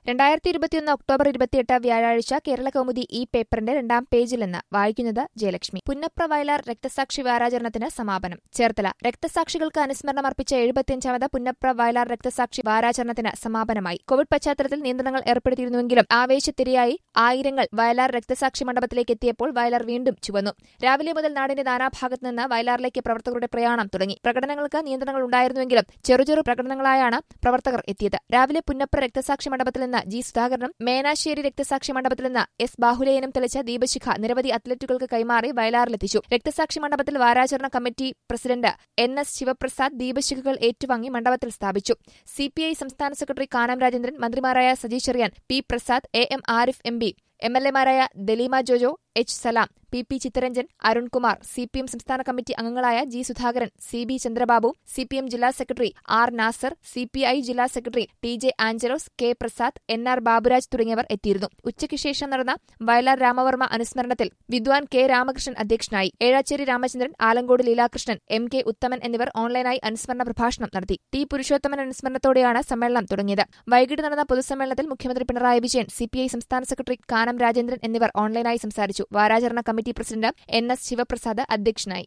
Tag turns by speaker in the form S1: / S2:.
S1: രണ്ടായിരത്തി ഇരുപത്തിയൊന്ന് ഒക്ടോബർ ഇരുപത്തിയെട്ട് വ്യാഴാഴ്ച കേരള കൗമുദി ഈ പേപ്പറിന്റെ രണ്ടാം പേജിൽ നിന്ന് വായിക്കുന്നത് ജയലക്ഷ്മി പുന്നപ്ര വയലാർ രക്തസാക്ഷി വാരാചരണത്തിന് സമാപനം ചേർത്തല രക്തസാക്ഷികൾക്ക് അനുസ്മരണം അർപ്പിച്ച എഴുപത്തിയഞ്ചാമത് പുന്നപ്ര വയലാർ രക്തസാക്ഷി വാരാചരണത്തിന് സമാപനമായി കോവിഡ് പശ്ചാത്തലത്തിൽ നിയന്ത്രണങ്ങൾ ഏർപ്പെടുത്തിയിരുന്നുവെങ്കിലും ആവേശത്തിരയായി ആയിരങ്ങൾ വയലാർ രക്തസാക്ഷി മണ്ഡപത്തിലേക്ക് എത്തിയപ്പോൾ വയലാർ വീണ്ടും ചുവന്നു രാവിലെ മുതൽ നാടിന്റെ നാനാഭാഗത്തു നിന്ന് വയലാറിലേക്ക് പ്രവർത്തകരുടെ പ്രയാണം തുടങ്ങി പ്രകടനങ്ങൾക്ക് നിയന്ത്രണങ്ങൾ ഉണ്ടായിരുന്നുവെങ്കിലും ചെറുചെറു പ്രകടനങ്ങളായാണ് പ്രവർത്തകർ എത്തിയത് രാവിലെ പുന്നപ്ര രക്തസാക്ഷി മണ്ഡപത്തിൽ നിന്ന് ജി സുധാകരനും മേനാശ്ശേരി രക്തസാക്ഷി മണ്ഡപത്തിൽ നിന്ന് എസ് ബാഹുലേയനും തെളിച്ച ദീപശിഖ നിരവധി അത്ലറ്റുകൾക്ക് കൈമാറി വയലാറിലെത്തിച്ചു രക്തസാക്ഷി മണ്ഡപത്തിൽ വാരാചരണ committee president N S Sivaprasad ദീപശിഖകൾ ഏറ്റുവാങ്ങി മണ്ഡപത്തിൽ സ്ഥാപിച്ചു സിപിഐ സംസ്ഥാന സെക്രട്ടറി കാനം രാജേന്ദ്രൻ മന്ത്രിമാരായ Saji Cherian P Prasad A M Arif M P M L എമാരായ Dalima Jojo H Salam P P Chitharanjan Arunkumar C P M സംസ്ഥാന കമ്മിറ്റി അംഗങ്ങളായ G Sudhakaran C B Chandrababu C P M ജില്ലാ secretary R Nasar C P I ജില്ലാ secretary T J Angelos K Prasad N R Baburaj തുടങ്ങിയവർ എത്തിയിരുന്നു ഉച്ചയ്ക്ക് ശേഷം നടന്ന വയലാർ രാമവർമ്മ അനുസ്മരണത്തിൽ വിദ്വാൻ കെ രാമകൃഷ്ണൻ അധ്യക്ഷനായി ഏഴാച്ചേരി രാമചന്ദ്രൻ ആലങ്കോട് ലീലാകൃഷ്ണൻ എം കെ ഉത്തമൻ എന്നിവർ ഓൺലൈനായി അനുസ്മരണ പ്രഭാഷണം നടത്തി ടി പുരുഷോത്തമൻ അനുസ്മരണത്തോടെയാണ് സമ്മേളനം തുടങ്ങിയത് വൈകിട്ട് നടന്ന പൊതുസമ്മേളനത്തിൽ മുഖ്യമന്ത്രി പിണറായി വിജയൻ സിപിഐ സംസ്ഥാന സെക്രട്ടറി കാനം രാജേന്ദ്രൻ എന്നിവർ ഓൺലൈനായി സംസാരിച്ചു വാരാചരണ committee president N S Sivaprasad അധ്യക്ഷനായി